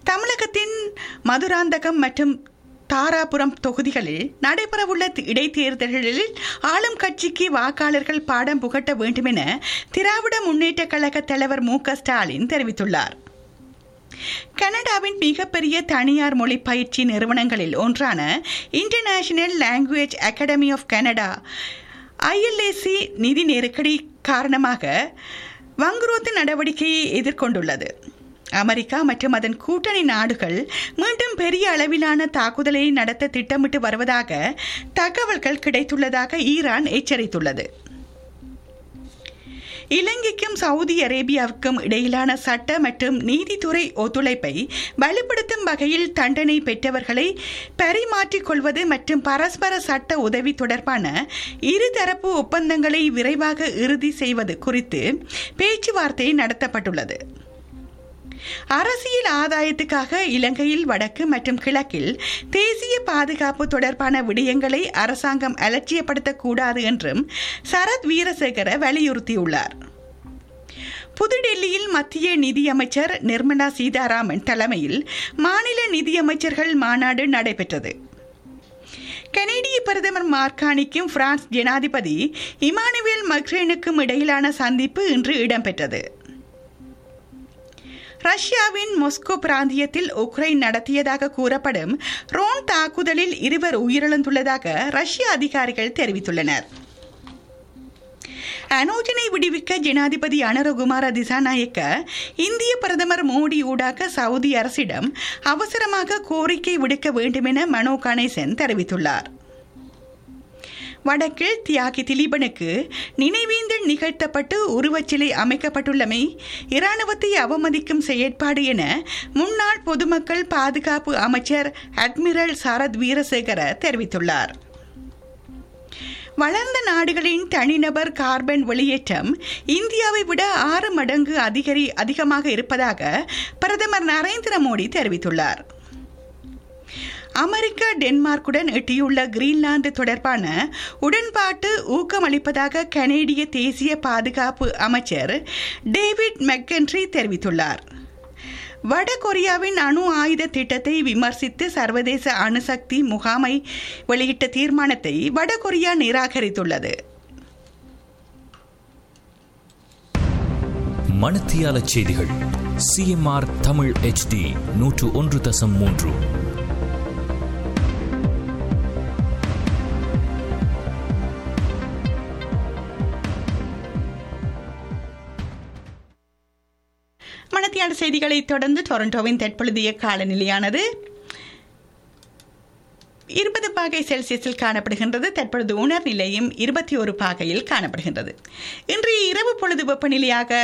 தமிழகத்தின் மதுராந்தகம் மற்றும் தாராபுரம் தொகுதிகளில் நடைபெறவுள்ள இடைத்தேர்தல்களில் ஆளும் கட்சிக்கு வாக்காளர்கள் பாடம் புகட்ட வேண்டும் என திராவிட முன்னேற்ற கழக தலைவர் மு க ஸ்டாலின் தெரிவித்துள்ளார் கனடாவின் மிகப்பெரிய தனியார் மொழி பயிற்சி நிறுவனங்களில் ஒன்றான International Language Academy of Canada ILAC நிதி நெருக்கடி காரணமாக வங்குரோத்து நடவடிக்கையை எதிர்கொண்டுள்ளது அமெரிக்கா மற்றும் அதன் கூட்டணி நாடுகள் மீண்டும் பெரிய அளவிலான தாக்குதலை நடத்த திட்டமிட்டு வருவதாக தகவல்கள் கிடைத்துள்ளதாக ஈரான் எச்சரித்துள்ளது இலங்கைக்கும் சவுதி அரேபியாவுக்கும் இடையிலான சட்ட மற்றும் நீதித்துறை ஒத்துழைப்பை வலுப்படுத்தும் வகையில் தண்டனை பெற்றவர்களை பரிமாற்றிக் கொள்வது மற்றும் பரஸ்பர சட்ட உதவி தொடர்பான இருதரப்பு ஒப்பந்தங்களை விரைவாக இறுதி செய்வது குறித்து பேச்சுவார்த்தை நடத்தப்பட்டுள்ளது அரசியல் ஆதாயத்துக்காக இலங்கையில் வடக்கு மற்றும் கிழக்கில் தேசிய பாதுகாப்பு தொடர்பான விடயங்களை அரசாங்கம் அலட்சியப்படுத்தக்கூடாது என்றும் சரத் வீரசேகர வலியுறுத்தியுள்ளார் புதுடெல்லியில் மத்திய நிதியமைச்சர் நிர்மலா சீதாராமன் தலைமையில் மாநில நிதியமைச்சர்கள் மாநாடு நடைபெற்றது கனேடிய பிரதமர் மார்கானிக்கும் பிரான்ஸ் ஜனாதிபதி இமானுவேல் மக்ரேனுக்கும் இடையிலான சந்திப்பு இன்று இடம்பெற்றது ரஷ்யாவின் மொஸ்கோ பிராந்தியத்தில் உக்ரைன் நடத்தியதாக கூறப்படும் ரோன் தாக்குதலில் இருவர் உயிரிழந்துள்ளதாக ரஷ்ய அதிகாரிகள் தெரிவித்துள்ளனர் அனோஜனை விடுவிக்க ஜனாதிபதி அனரகுமார திசாநாயக்க இந்திய பிரதமர் மோடி ஊடாக சவுதி அரசிடம் அவசரமாக கோரிக்கை விடுக்க வேண்டும் என மனோ கணேசன் தெரிவித்துள்ளார் வடக்கில் தியாகி திலீபனுக்கு நினைவேந்தல் நிகழ்த்தப்பட்டு உருவச்சிலை அமைக்கப்பட்டுள்ளமை இராணுவத்தை அவமதிக்கும் செயற்பாடு என முன்னாள் பொதுமக்கள் பாதுகாப்பு அமைச்சர் அட்மிரல் சரத் வீரசேகர தெரிவித்துள்ளார் வளர்ந்த நாடுகளின் தனிநபர் கார்பன் வெளியேற்றம் இந்தியாவை விட ஆறு மடங்கு அதிகரி அதிகமாக இருப்பதாக பிரதமர் நரேந்திர மோடி தெரிவித்துள்ளார் அமெரிக்கா டென்மார்க்குடன் எட்டியுள்ள கிரீன்லாந்து தொடர்பான உடன்பாட்டு ஊக்கமளிப்பதாக கனேடிய தேசிய பாதுகாப்பு அமைச்சர் டேவிட் மெக்கன்ட்ரி தெரிவித்துள்ளார் வட கொரியாவின் அணு ஆயுத திட்டத்தை விமர்சித்து சர்வதேச அணுசக்தி முகாமை வெளியிட்ட தீர்மானத்தை வட கொரியா நிராகரித்துள்ளது மணத்தியால செய்திகள் சிஎம்ஆர் தமிழ் ஹெச்டி நூற்று ஒன்று தசம் மூன்று மணத்தியாட செய்திகளை தொடர்ந்து டொரண்டோவின் தற்பொழுதைய காலநிலையானது இருபது பாகை செல்சியஸில் காணப்படுகின்றது தற்பொழுது உணர் நிலையும் இருபத்தி ஒரு பாகையில் காணப்படுகின்றது இன்றைய இரவு பொழுது வெப்பநிலையாக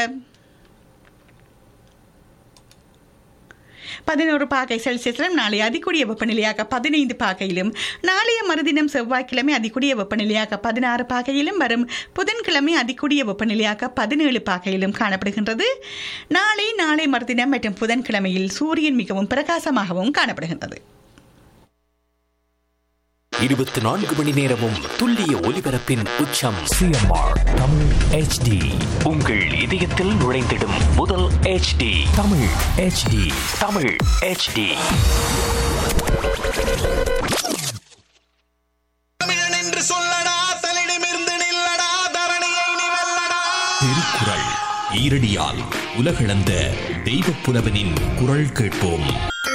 பதினோரு பாகை செல்சியஸிலும் நாளை அதிகூடிய வெப்பநிலையாக பதினைந்து பாகையிலும் நாளைய மறுதினம் செவ்வாய்க்கிழமை அதிகூடிய வெப்பநிலையாக பதினாறு பாகையிலும் வரும் புதன்கிழமை அதிகூடிய வெப்பநிலையாக பதினேழு பாகையிலும் காணப்படுகின்றது நாளை நாளை மறுதினம் மற்றும் புதன்கிழமையில் சூரியன் மிகவும் பிரகாசமாகவும் காணப்படுகின்றது இருபத்தி நான்கு மணி நேரமும் துல்லிய ஒலிபரப்பின் உச்சம் சிஎம்ஆர் தமிழ் ஹெச்டி உங்கள் இதயத்தில் நுழைந்திடும் முதல் HD Tamil HD Tamil HD Tamilan என்று சொல்லடா தலிடமிருந்து நில்லடா தரணியை நீ வெல்லடா திருக்குறள் ஈரடியால் உலகளந்த தெய்வப் புலவனின் குரல் கேட்போம்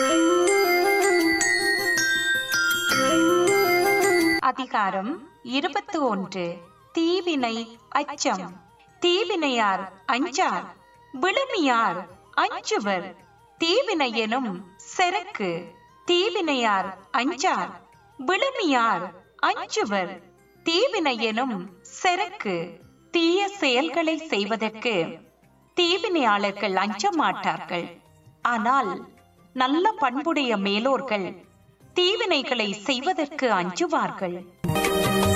அதிகாரம் இருபத்து ஒன்று தீவினை அச்சம் தீவினையார் அஞ்சார் விழுமியார் அஞ்சுவர் தீவினை எனும் செருக்கு தீவினையார் அஞ்சார் விழுமியார் அஞ்சுவர் தீவினை எனும் செருக்கு தீய செயல்களை செய்வதற்கு தீவினையாளர்கள் அஞ்ச மாட்டார்கள் ஆனால் நல்ல பண்புடைய மேலோர்கள் தீவினைகளை செய்வதற்கு அஞ்சுவார்கள்